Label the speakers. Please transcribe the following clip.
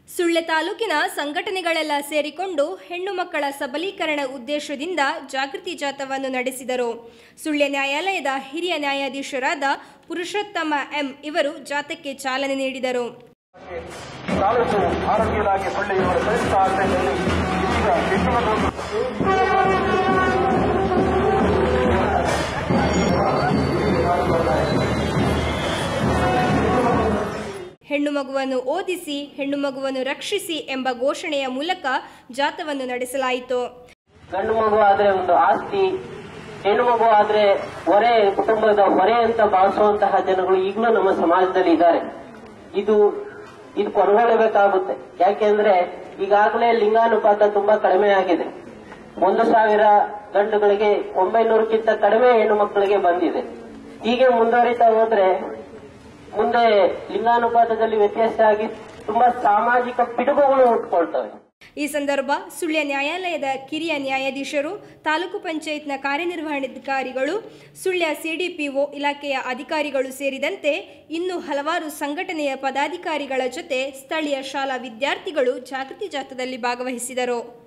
Speaker 1: ಸುಳ್ಯ ತಾಲೂಕಿನ ಸಂಘಟನೆಗಳೆಲ್ಲ ಸೇರಿಕೊಂಡು ಹೆಣ್ಣು ಮಕ್ಕಳ ಸಬಲೀಕರಣ ಉದ್ದೇಶದಿಂದ ಜಾಗೃತಿ ಜಾಥವನ್ನು ನಡೆಸಿದರು ಸುಳ್ಯ ನ್ಯಾಯಾಲಯದ ಹಿರಿಯ ನ್ಯಾಯಾಧೀಶರಾದ ಪುರುಷೋತ್ತಮ ಎಂ ಇವರು ಜಾಥಕ್ಕೆ ಚಾಲನೆ ನೀಡಿದರು
Speaker 2: ತಾಲೂಕು ಆರೋಗ್ಯ ಇಲಾಖೆ ಪಳ್ಳಿ ಇವರ ಸಂಯುಕ್ತ ಆಶ್ರಯದಲ್ಲಿ ಇದೀಗ ಹೆಣ್ಣು
Speaker 1: ಹೆಣ್ಣು ಮಗುವನ್ನು ಓದಿಸಿ ಹೆಣ್ಣು ಮಗುವನ್ನು ರಕ್ಷಿಸಿ ಎಂಬ ಘೋಷಣೆಯ ಮೂಲಕ ಜಾಥವನ್ನು ನಡೆಸಲಾಯಿತು
Speaker 3: ಗಂಡು ಮಗು ಆದ್ರೆ ಒಂದು ಆಸ್ತಿ ಹೆಣ್ಣು ಮಗು ಆದ್ರೆ ಹೊರೆ ಕುಟುಂಬದ ಹೊರೆ ಅಂತ ಭಾವಿಸುವಂತಹ ಜನಗಳು ಈಗಲೂ ನಮ್ಮ ಸಮಾಜದಲ್ಲಿ ಇದ್ದಾರೆ ಇದು ಇದು ಕೊನೆಗೊಳ್ಳಬೇಕಾಗುತ್ತೆ ಯಾಕೆಂದ್ರೆ ಈಗಾಗಲೇ ಲಿಂಗಾನುಪಾತ ತುಂಬಾ ಕಡಿಮೆ ಆಗಿದೆ ಒಂದು ಸಾವಿರ ಗಂಡುಗಳಿಗೆ ಒಂಬೈನೂರಕ್ಕಿಂತ ಕಡಿಮೆ ಹೆಣ್ಣು ಮಕ್ಕಳಿಗೆ ಬಂದಿದೆ ಹೀಗೆ ಮುಂದುವರಿತಾ ಹೋದ್ರೆ ಮುಂದೆ ಲಿಂಗಾನುಪಾತದಲ್ಲಿ ವ್ಯತ್ಯಾಸ ಆಗಿ ತುಂಬಾ ಸಾಮಾಜಿಕ ಪಿಡುಗುಗಳು ಹುಟ್ಕೊಳ್ತವೆ
Speaker 1: ಈ ಸಂದರ್ಭ ಸುಳ್ಯ ನ್ಯಾಯಾಲಯದ ಕಿರಿಯ ನ್ಯಾಯಾಧೀಶರು ತಾಲೂಕು ಪಂಚಾಯತ್ನ ಕಾರ್ಯನಿರ್ವಹಣಾಧಿಕಾರಿಗಳು ಸುಳ್ಯ ಸಿಡಿಪಿಒ ಇಲಾಖೆಯ ಅಧಿಕಾರಿಗಳು ಸೇರಿದಂತೆ ಇನ್ನು ಹಲವಾರು ಸಂಘಟನೆಯ ಪದಾಧಿಕಾರಿಗಳ ಜೊತೆ ಸ್ಥಳೀಯ ಶಾಲಾ ವಿದ್ಯಾರ್ಥಿಗಳು ಜಾಗೃತಿ ಜಾಥಾದಲ್ಲಿ ಭಾಗವಹಿಸಿದರು